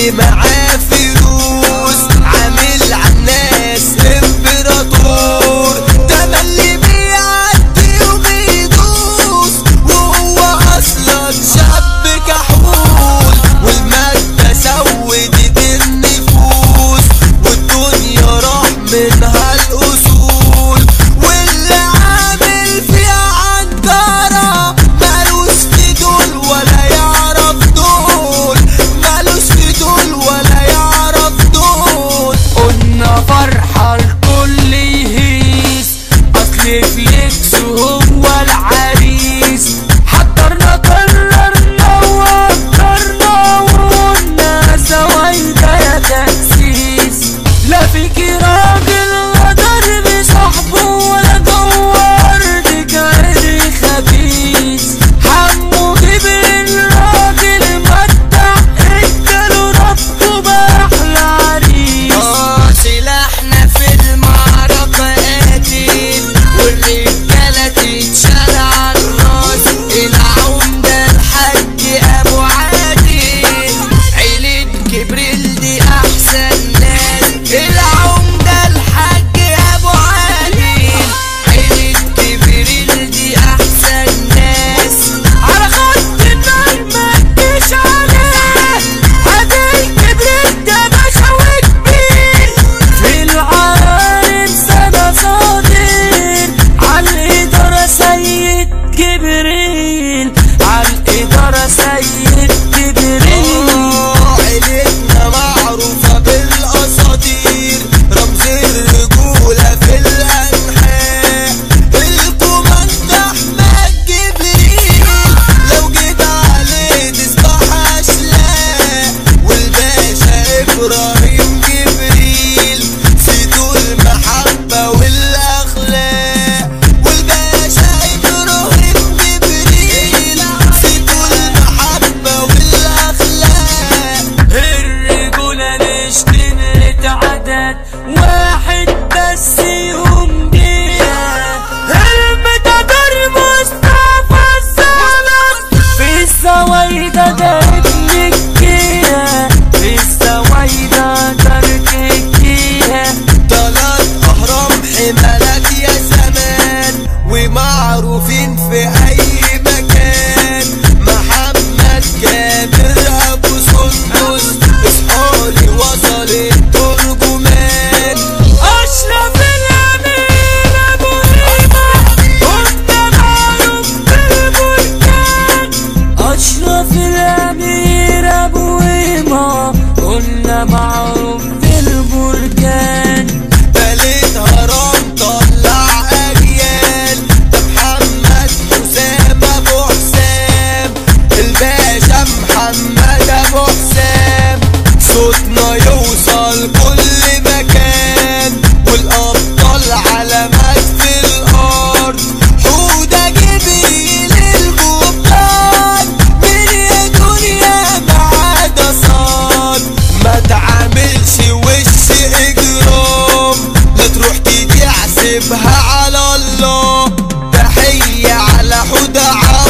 اللي معاه فلوس عامل عالناس امبراطور ده اللي بيعدي وبيدوس وهو اصلا شاب كحول والمادة سودت النفوس والدنيا راح منها الاصول واللي عامل فيها عنترة مالوش في دول ولا يعرف دول مالوش في دول ولا يعرف دول قلنا فرحة الكل يهيس أصل فليكس هو العريس حضرنا قررنا وفكرنا وقلنا زوايدة يا تأسيس لا فيك راجل غدر بصاحبه ولا جوار بجري خبيث حمو جبريل راجل مدع اداله ربطه بأحلى عريس اه سلاحنا في المعركة قاتل والرجالة تتشال على الراس العمدة الحاج ابو عادل عيلة جبريل دي احسن ناس العمدة الحاج ابو عادل عيلة جبريل دي احسن ناس على خط النار ما تجيش عليه هدي كبرت ده بشوي كبير في العالم سنة صادر عالإدارة سيد جبريل عالإدارة سيد جبريل آه، عيلتنا معروفة بالأساطير رمز الرجولة في الأنحاء الكوماند أحمد جبريل لو جيت عليه تصبح أشلاء والباشا إبراهيم جبريل سيدو المحبة والأخلاق والباشا إبراهيم جبريل سيدو المحبة والأخلاق الرجولة مش كلمة عدد واحد بس يقوم بيها المتدر مصطفى الزلط في الزوايدة ده ابن الجيها في الزوايدة تركيها تلات أهرام حمالات يا زمان ومعروفين في أي مكان محمد جابر أبو سندس اصحالي وصل الترجمان أشرف الأمير أبو هيبة كنت معروف بالبركان أشرف الأمير أبو هيبة كنا معروف بالبركان بلد هرم طلع أجيال ده محمد حسام أبو حسام الباشا محمد أبو حسام صوتنا يوصل كل مكان والأبطال علامات في الأرض حودة جبريل الجبار من يا دنيا بعد صاد ما تعاملش وش إجرام لا تروح تيجي احسبها على الله تحية على حودة عبد